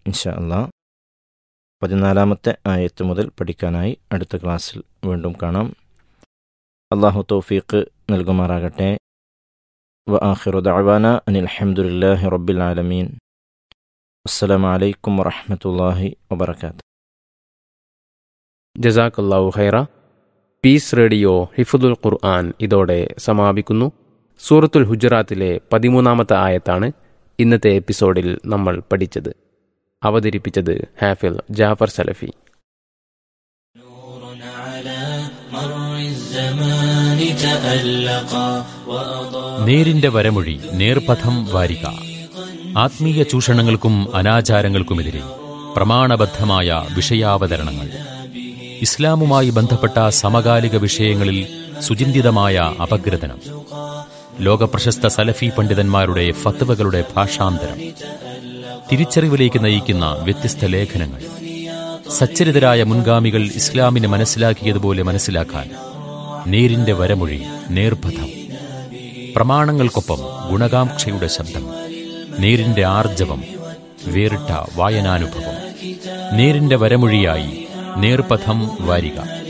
ഇൻഷാ അല്ലാ പതിനാലാമത്തെ ആയത്ത് മുതൽ പഠിക്കാനായി അടുത്ത ക്ലാസ്സിൽ വീണ്ടും കാണാം അള്ളാഹു തൗഫീഖ് നൽകുമാറാകട്ടെ വ ആഖിറു ദഅവാന അനിൽ ഹംദുലില്ലാഹി റബ്ബിൽ ആലമീൻ അസ്സലാമു അലൈക്കും വറഹ്മത്തുള്ളാഹി വബറകാതുഹു ജസാക്കല്ലാഹു ഹൈറ പീസ് റേഡിയോ ഹിഫുദുൽ ഖുർആൻ ഇതോടെ സമാപിക്കുന്നു സൂറത്തുൽ ഹുജറാത്തിലെ പതിമൂന്നാമത്തെ ആയത്താണ് ഇന്നത്തെ എപ്പിസോഡിൽ നമ്മൾ പഠിച്ചത് അവതരിപ്പിച്ചത് ഹാഫിൽ ജാഫർ സലഫി നേരിന്റെ വരമൊഴി നേർപഥം വാരിക ആത്മീയ ചൂഷണങ്ങൾക്കും അനാചാരങ്ങൾക്കുമെതിരെ പ്രമാണബദ്ധമായ വിഷയാവതരണങ്ങൾ ഇസ്ലാമുമായി ബന്ധപ്പെട്ട സമകാലിക വിഷയങ്ങളിൽ സുചിന്തിതമായ അപഗ്രഥനം ലോകപ്രശസ്ത സലഫി പണ്ഡിതന്മാരുടെ ഫത്വകളുടെ ഭാഷാന്തരം തിരിച്ചറിവിലേക്ക് നയിക്കുന്ന വ്യത്യസ്ത ലേഖനങ്ങൾ സച്ചരിതരായ മുൻഗാമികൾ ഇസ്ലാമിനെ മനസ്സിലാക്കിയതുപോലെ മനസ്സിലാക്കാൻ നേരിന്റെ വരമൊഴി നേർപഥം പ്രമാണങ്ങൾക്കൊപ്പം ഗുണകാംക്ഷയുടെ ശബ്ദം നേരിന്റെ ആർജവം വേറിട്ട വായനാനുഭവം നേരിന്റെ വരമൊഴിയായി നേർപഥം വാരിക